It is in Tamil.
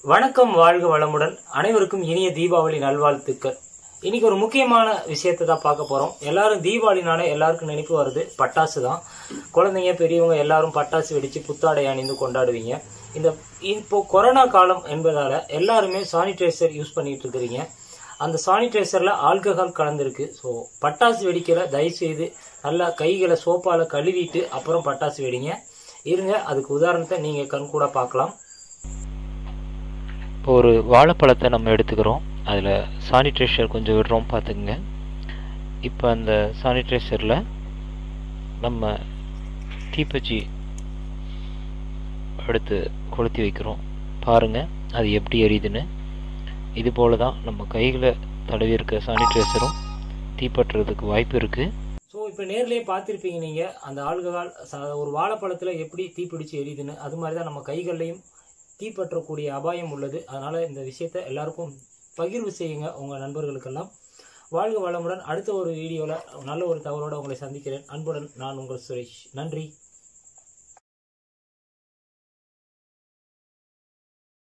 வணக்கம் வாழ்க வளமுடன் அனைவருக்கும் இனிய தீபாவளி நல்வாழ்த்துக்கள் இன்னைக்கு ஒரு முக்கியமான விஷயத்தை தான் பார்க்க போறோம் எல்லாரும் தீபாவளினால எல்லாருக்கும் நினைப்பு வருது பட்டாசு தான் குழந்தைங்க பெரியவங்க எல்லாரும் பட்டாசு வெடிச்சு புத்தாடை அணிந்து கொண்டாடுவீங்க இந்த இப்போ கொரோனா காலம் என்பதால எல்லாருமே சானிடைசர் யூஸ் பண்ணிட்டு இருக்கிறீங்க அந்த சானிடைசர்ல ஆல்கஹால் கலந்துருக்கு ஸோ பட்டாசு வெடிக்கல தயவு செய்து நல்லா கைகளை சோப்பால கழுவிட்டு அப்புறம் பட்டாசு வெடிங்க இருங்க அதுக்கு உதாரணத்தை நீங்க கண் கூட பார்க்கலாம் இப்போ ஒரு வாழைப்பழத்தை நம்ம எடுத்துக்கிறோம் அதில் சானிடைசர் கொஞ்சம் விடுறோம் பார்த்துக்குங்க இப்போ அந்த சானிடைசரில் நம்ம தீப்பச்சி எடுத்து கொளுத்தி வைக்கிறோம் பாருங்கள் அது எப்படி எரியுதுன்னு இது போல தான் நம்ம கைகளை தடவி இருக்க சானிடைசரும் தீப்பற்றுறதுக்கு வாய்ப்பு இருக்குது ஸோ இப்போ நேர்லயே பார்த்துருப்பீங்க நீங்க அந்த ஆல்கஹால் ச- ஒரு வாழைப்பழத்துல எப்படி தீப்பிடிச்சு எரியுதுன்னு அது மாதிரி தான் நம்ம கைகள்லையும் தீப்பற்றக்கூடிய அபாயம் உள்ளது அதனால இந்த விஷயத்த எல்லாருக்கும் பகிர்வு செய்யுங்க உங்க நண்பர்களுக்கெல்லாம் வாழ்க வளமுடன் அடுத்த ஒரு வீடியோல நல்ல ஒரு தகவலோட உங்களை சந்திக்கிறேன் அன்புடன் நான் உங்கள் சுரேஷ் நன்றி